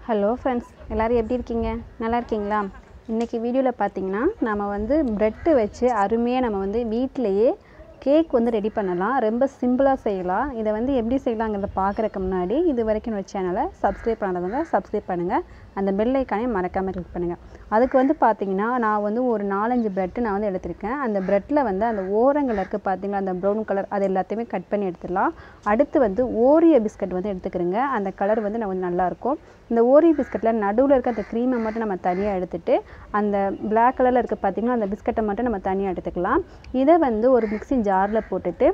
hello friends எல்லோரும் எப்படி இருக்கீங்க நல்லா இருக்கீங்களா இன்றைக்கி வீடியோவில் பார்த்தீங்கன்னா நம்ம வந்து ப்ரெட்டு வச்சு அருமையாக நம்ம வந்து வீட்டிலையே கேக் வந்து ரெடி பண்ணலாம் ரொம்ப சிம்பிளாக செய்யலாம் இதை வந்து எப்படி செய்யலாங்கிறத பார்க்குறக்கு முன்னாடி இது வரைக்கும் என்னோட சேனலை சப்ஸ்கிரைப் பண்ணாதவங்க சப்ஸ்கிரைப் பண்ணுங்கள் அந்த பெல் ஐக்கானே மறக்காமல் கிளிக் பண்ணுங்கள் அதுக்கு வந்து பார்த்தீங்கன்னா நான் வந்து ஒரு நாலஞ்சு ப்ரெட்டு நான் வந்து எடுத்திருக்கேன் அந்த ப்ரெட்டில் வந்து அந்த ஓரங்கள் இருக்குது பார்த்தீங்களா அந்த ப்ரௌன் கலர் அது எல்லாத்தையுமே கட் பண்ணி எடுத்துடலாம் அடுத்து வந்து ஓரியோ பிஸ்கட் வந்து எடுத்துக்கிறேங்க அந்த கலர் வந்து நான் கொஞ்சம் நல்லாயிருக்கும் இந்த ஓரியோ பிஸ்கட்டில் நடுவில் இருக்க அந்த க்ரீமை மட்டும் நம்ம தனியாக எடுத்துட்டு அந்த பிளாக் கலரில் இருக்க பார்த்தீங்கன்னா அந்த பிஸ்கட்டை மட்டும் நம்ம தனியாக எடுத்துக்கலாம் இதை வந்து ஒரு மிக்ஸி ஜாரில் போட்டுட்டு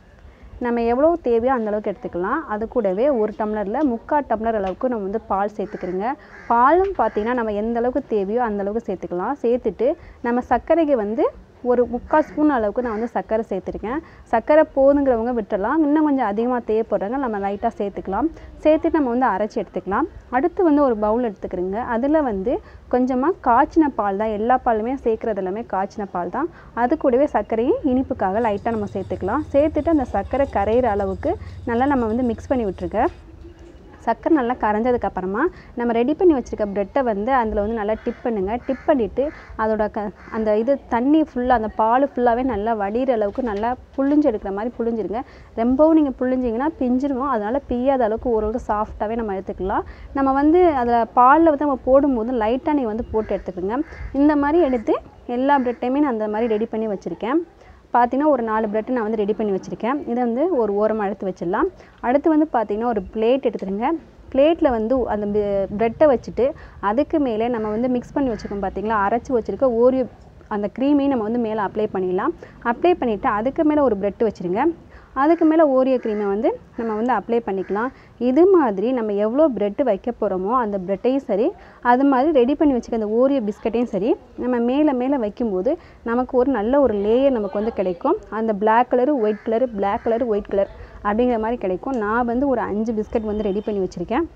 நம்ம எவ்வளோ தேவையோ அந்த அளவுக்கு எடுத்துக்கலாம் அது கூடவே ஒரு டம்ளரில் முக்கால் டம்ளர் அளவுக்கு நம்ம வந்து பால் சேர்த்துக்கிறோங்க பாலும் பார்த்திங்கன்னா நம்ம எந்த அளவுக்கு தேவையோ அந்த அளவுக்கு சேர்த்துக்கலாம் சேர்த்துட்டு நம்ம சர்க்கரைக்கு வந்து ஒரு முக்கால் ஸ்பூன் அளவுக்கு நான் வந்து சர்க்கரை சேர்த்துருக்கேன் சர்க்கரை போதுங்கிறவங்க விட்டுடலாம் இன்னும் கொஞ்சம் அதிகமாக தேவைப்படுறாங்க நம்ம லைட்டாக சேர்த்துக்கலாம் சேர்த்துட்டு நம்ம வந்து அரைச்சி எடுத்துக்கலாம் அடுத்து வந்து ஒரு பவுல் எடுத்துக்கிறோங்க அதில் வந்து கொஞ்சமாக காய்ச்சின பால் தான் எல்லா பாலுமே சேர்க்குறது எல்லாமே காய்ச்சின பால் தான் அது கூடவே சர்க்கரையும் இனிப்புக்காக லைட்டாக நம்ம சேர்த்துக்கலாம் சேர்த்துட்டு அந்த சர்க்கரை கரையிற அளவுக்கு நல்லா நம்ம வந்து மிக்ஸ் பண்ணி விட்டுருக்க சர்க்கரை நல்லா கரைஞ்சதுக்கப்புறமா நம்ம ரெடி பண்ணி வச்சுருக்க ப்ரெட்டை வந்து அதில் வந்து நல்லா டிப் பண்ணுங்கள் டிப் பண்ணிவிட்டு அதோட க அந்த இது தண்ணி ஃபுல்லாக அந்த பால் ஃபுல்லாகவே நல்லா வடிகிற அளவுக்கு நல்லா புழிஞ்சு எடுக்கிற மாதிரி புழிஞ்சிருங்க ரொம்பவும் நீங்கள் புழிஞ்சிங்கன்னா பிஞ்சிருவோம் அதனால் பிய்யாத அளவுக்கு ஓரளவுக்கு சாஃப்டாகவே நம்ம எடுத்துக்கலாம் நம்ம வந்து அதில் பாலில் வந்து நம்ம போடும்போது லைட்டாக நீங்கள் வந்து போட்டு எடுத்துக்கோங்க இந்த மாதிரி எடுத்து எல்லா ப்ரெட்டையுமே நான் அந்த மாதிரி ரெடி பண்ணி வச்சுருக்கேன் பார்த்தீங்கன்னா ஒரு நாலு ப்ரெட்டு நான் வந்து ரெடி பண்ணி வச்சுருக்கேன் இதை வந்து ஒரு ஓரமாக எடுத்து வச்சிடலாம் அடுத்து வந்து பார்த்திங்கன்னா ஒரு பிளேட் எடுத்துருங்க பிளேட்டில் வந்து அந்த ப்ரெட்டை வச்சுட்டு அதுக்கு மேலே நம்ம வந்து மிக்ஸ் பண்ணி வச்சுருக்கோம் பார்த்தீங்களா அரைச்சி வச்சுருக்க ஓரியோ அந்த க்ரீமையும் நம்ம வந்து மேலே அப்ளை பண்ணிடலாம் அப்ளை பண்ணிவிட்டு அதுக்கு மேலே ஒரு ப்ரெட்டு வச்சுருங்க அதுக்கு மேலே ஓரியோ க்ரீமை வந்து நம்ம வந்து அப்ளை பண்ணிக்கலாம் இது மாதிரி நம்ம எவ்வளோ ப்ரெட்டு வைக்க போகிறோமோ அந்த ப்ரெட்டையும் சரி அது மாதிரி ரெடி பண்ணி வச்சுக்க அந்த ஓரியோ பிஸ்கட்டையும் சரி நம்ம மேலே மேலே வைக்கும்போது நமக்கு ஒரு நல்ல ஒரு லேயர் நமக்கு வந்து கிடைக்கும் அந்த black colour white colour black colour white colour அப்படிங்கிற மாதிரி கிடைக்கும் நான் வந்து ஒரு அஞ்சு பிஸ்கட் வந்து ரெடி பண்ணி வச்சுருக்கேன்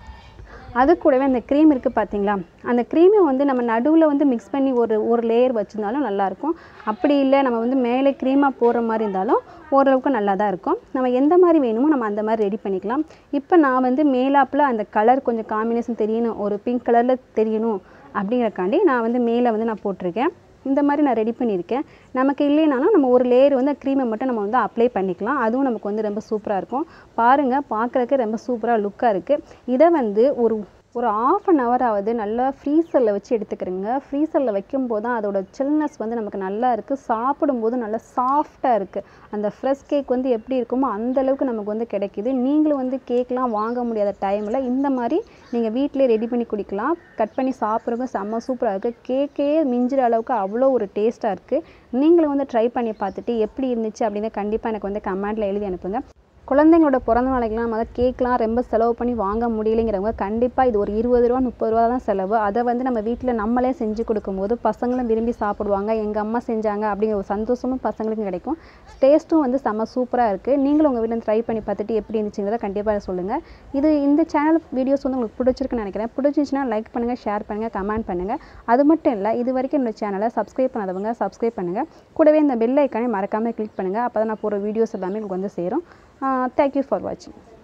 அது கூடவே அந்த க்ரீம் இருக்குது பார்த்தீங்களா அந்த க்ரீமை வந்து நம்ம நடுவில் வந்து மிக்ஸ் பண்ணி ஒரு ஒரு லேயர் வச்சுருந்தாலும் நல்லாயிருக்கும் அப்படி இல்லை நம்ம வந்து மேலே க்ரீமாக போடுற மாதிரி இருந்தாலும் ஓரளவுக்கு நல்லா தான் இருக்கும் நம்ம எந்த மாதிரி வேணுமோ நம்ம அந்த மாதிரி ரெடி பண்ணிக்கலாம் இப்போ நான் வந்து மேலாப்பில் அந்த கலர் கொஞ்சம் காம்பினேஷன் தெரியணும் ஒரு பிங்க் கலரில் தெரியணும் அப்படிங்கிறக்காண்டி நான் வந்து மேலே வந்து நான் போட்டிருக்கேன் இந்த மாதிரி நான் ரெடி பண்ணியிருக்கேன் நமக்கு இல்லைனாலும் நம்ம ஒரு லேயர் வந்து க்ரீமை மட்டும் நம்ம வந்து அப்ளை பண்ணிக்கலாம் அதுவும் நமக்கு வந்து ரொம்ப சூப்பராக இருக்கும் பாருங்கள் பார்க்குறக்கு ரொம்ப சூப்பராக லுக்காக இருக்குது இதை வந்து ஒரு ஒரு ஆஃப் அன் ஹவர் ஆகுது நல்லா ஃப்ரீசரில் வச்சு எடுத்துக்கிறேங்க ஃப்ரீசரில் வைக்கும்போது தான் அதோட சில்னஸ் வந்து நமக்கு நல்லா இருக்குது சாப்பிடும்போது நல்லா சாஃப்டாக இருக்குது அந்த ஃப்ரெஷ் கேக் வந்து எப்படி இருக்குமோ அந்தளவுக்கு நமக்கு வந்து கிடைக்கிது நீங்களும் வந்து கேக்லாம் வாங்க முடியாத டைமில் இந்த மாதிரி நீங்கள் வீட்டிலே ரெடி பண்ணி குடிக்கலாம் கட் பண்ணி சாப்பிட்றதுக்கும் செம்ம சூப்பராக இருக்குது கேக்கே மிஞ்சிற அளவுக்கு அவ்வளோ ஒரு டேஸ்ட்டாக இருக்குது நீங்களும் வந்து ட்ரை பண்ணி பார்த்துட்டு எப்படி இருந்துச்சு அப்படின்னு கண்டிப்பாக எனக்கு வந்து கமெண்ட்டில் எழுதி அனுப்புங்க குழந்தைங்களோட பிறந்த நாளைக்கெலாம் நம்ம கேக்லாம் ரொம்ப செலவு பண்ணி வாங்க முடியலைங்கிறவங்க கண்டிப்பாக இது ஒரு இருபது ரூபா முப்பது ரூபா தான் செலவு அதை வந்து நம்ம வீட்டில் நம்மளே செஞ்சு கொடுக்கும்போது பசங்களும் விரும்பி சாப்பிடுவாங்க எங்கள் அம்மா செஞ்சாங்க அப்படிங்கிற ஒரு சந்தோஷமும் பசங்களுக்கும் கிடைக்கும் டேஸ்ட்டும் வந்து செம்ம சூப்பராக இருக்குது நீங்களும் உங்கள் வீட்டில் ட்ரை பண்ணி பார்த்துட்டு எப்படி இருந்துச்சுங்கிறத கண்டிப்பாக சொல்லுங்கள் இது இந்த சேனல் வீடியோஸ் வந்து உங்களுக்கு பிடிச்சிருக்குன்னு நினைக்கிறேன் பிடிச்சிருந்துச்சுன்னா லைக் பண்ணுங்கள் ஷேர் பண்ணுங்கள் கமெண்ட் பண்ணுங்கள் அது மட்டும் இல்லை இது வரைக்கும் என்னோட சேனலை சப்ஸ்கிரைப் பண்ணாதவங்க சப்ஸ்கிரைப் பண்ணுங்கள் கூடவே இந்த பெல் ஐக்கானே மறக்காமல் கிளிக் பண்ணுங்கள் அப்போ தான் நான் போகிற வீடியோஸ் எல்லாமே உங்களுக்கு வந்து சேரும் தேங்க்யூ ஃபார் வாட்சிங்